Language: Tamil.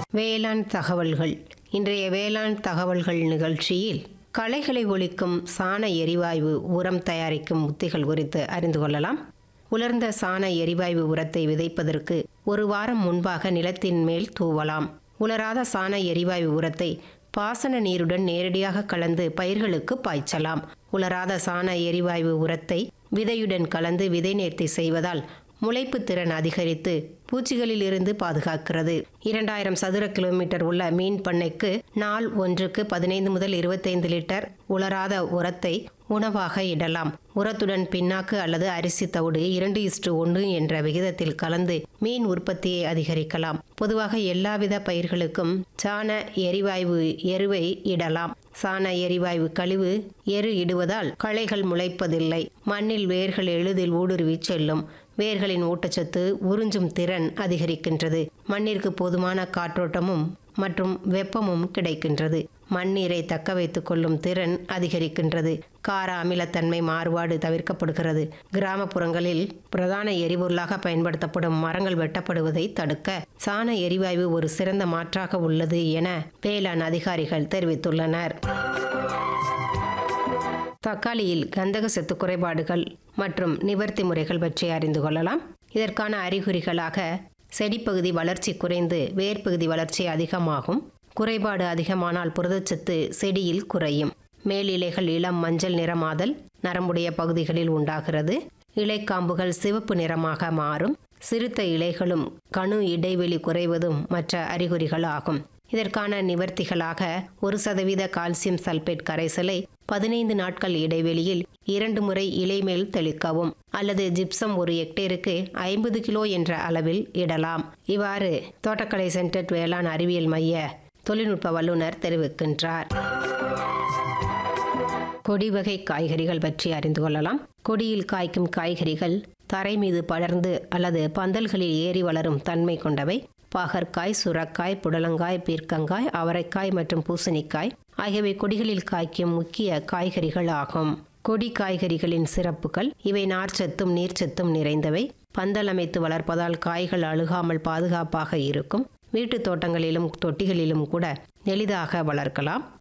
வேளாண் தகவல்கள் இன்றைய வேளாண் தகவல்கள் நிகழ்ச்சியில் களைகளை ஒழிக்கும் சாண எரிவாயு உரம் தயாரிக்கும் உத்திகள் குறித்து அறிந்து கொள்ளலாம் உலர்ந்த சாண எரிவாயு உரத்தை விதைப்பதற்கு ஒரு வாரம் முன்பாக நிலத்தின் மேல் தூவலாம் உலராத சாண எரிவாயு உரத்தை பாசன நீருடன் நேரடியாக கலந்து பயிர்களுக்கு பாய்ச்சலாம் உலராத சாண எரிவாயு உரத்தை விதையுடன் கலந்து விதை நேர்த்தி செய்வதால் முளைப்பு திறன் அதிகரித்து பூச்சிகளில் இருந்து பாதுகாக்கிறது இரண்டாயிரம் சதுர கிலோமீட்டர் உள்ள மீன் பண்ணைக்கு நாள் ஒன்றுக்கு பதினைந்து முதல் இருபத்தைந்து லிட்டர் உலராத உரத்தை உணவாக இடலாம் உரத்துடன் பின்னாக்கு அல்லது அரிசி தவிடு இரண்டு இஸ்டு ஒன்று என்ற விகிதத்தில் கலந்து மீன் உற்பத்தியை அதிகரிக்கலாம் பொதுவாக எல்லாவித பயிர்களுக்கும் சாண எரிவாயு எருவை இடலாம் சாண எரிவாயு கழிவு எரு இடுவதால் களைகள் முளைப்பதில்லை மண்ணில் வேர்கள் எளிதில் ஊடுருவி செல்லும் வேர்களின் ஊட்டச்சத்து உறிஞ்சும் திறன் அதிகரிக்கின்றது மண்ணிற்கு போதுமான காற்றோட்டமும் மற்றும் வெப்பமும் கிடைக்கின்றது மண்ணீரை தக்க வைத்துக் கொள்ளும் திறன் அதிகரிக்கின்றது கார அமிலத்தன்மை மாறுபாடு தவிர்க்கப்படுகிறது கிராமப்புறங்களில் பிரதான எரிபொருளாக பயன்படுத்தப்படும் மரங்கள் வெட்டப்படுவதை தடுக்க சாண எரிவாயு ஒரு சிறந்த மாற்றாக உள்ளது என வேளாண் அதிகாரிகள் தெரிவித்துள்ளனர் தக்காளியில் கந்தக சத்து குறைபாடுகள் மற்றும் நிவர்த்தி முறைகள் பற்றி அறிந்து கொள்ளலாம் இதற்கான அறிகுறிகளாக செடிப்பகுதி வளர்ச்சி குறைந்து வேர்ப்பகுதி வளர்ச்சி அதிகமாகும் குறைபாடு அதிகமானால் புரதச்சத்து செடியில் குறையும் மேல் இலைகள் இளம் மஞ்சள் நிறமாதல் நரம்புடைய பகுதிகளில் உண்டாகிறது இலைக்காம்புகள் சிவப்பு நிறமாக மாறும் சிறுத்த இலைகளும் கணு இடைவெளி குறைவதும் மற்ற அறிகுறிகள் ஆகும் இதற்கான நிவர்த்திகளாக ஒரு சதவீத கால்சியம் சல்பேட் கரைசலை பதினைந்து நாட்கள் இடைவெளியில் இரண்டு முறை இலை மேல் தெளிக்கவும் அல்லது ஜிப்சம் ஒரு ஹெக்டேருக்கு ஐம்பது கிலோ என்ற அளவில் இடலாம் இவ்வாறு தோட்டக்கலை சென்டர் வேளாண் அறிவியல் மைய தொழில்நுட்ப வல்லுநர் தெரிவிக்கின்றார் கொடி வகை காய்கறிகள் பற்றி அறிந்து கொள்ளலாம் கொடியில் காய்க்கும் காய்கறிகள் தரை மீது படர்ந்து அல்லது பந்தல்களில் ஏறி வளரும் தன்மை கொண்டவை பாகற்காய் சுரக்காய் புடலங்காய் பீர்க்கங்காய் அவரைக்காய் மற்றும் பூசணிக்காய் ஆகியவை கொடிகளில் காய்க்கும் முக்கிய காய்கறிகள் ஆகும் கொடி காய்கறிகளின் சிறப்புகள் இவை நார்ச்சத்தும் நீர்ச்சத்தும் நிறைந்தவை பந்தல் அமைத்து வளர்ப்பதால் காய்கள் அழுகாமல் பாதுகாப்பாக இருக்கும் வீட்டு தோட்டங்களிலும் தொட்டிகளிலும் கூட எளிதாக வளர்க்கலாம்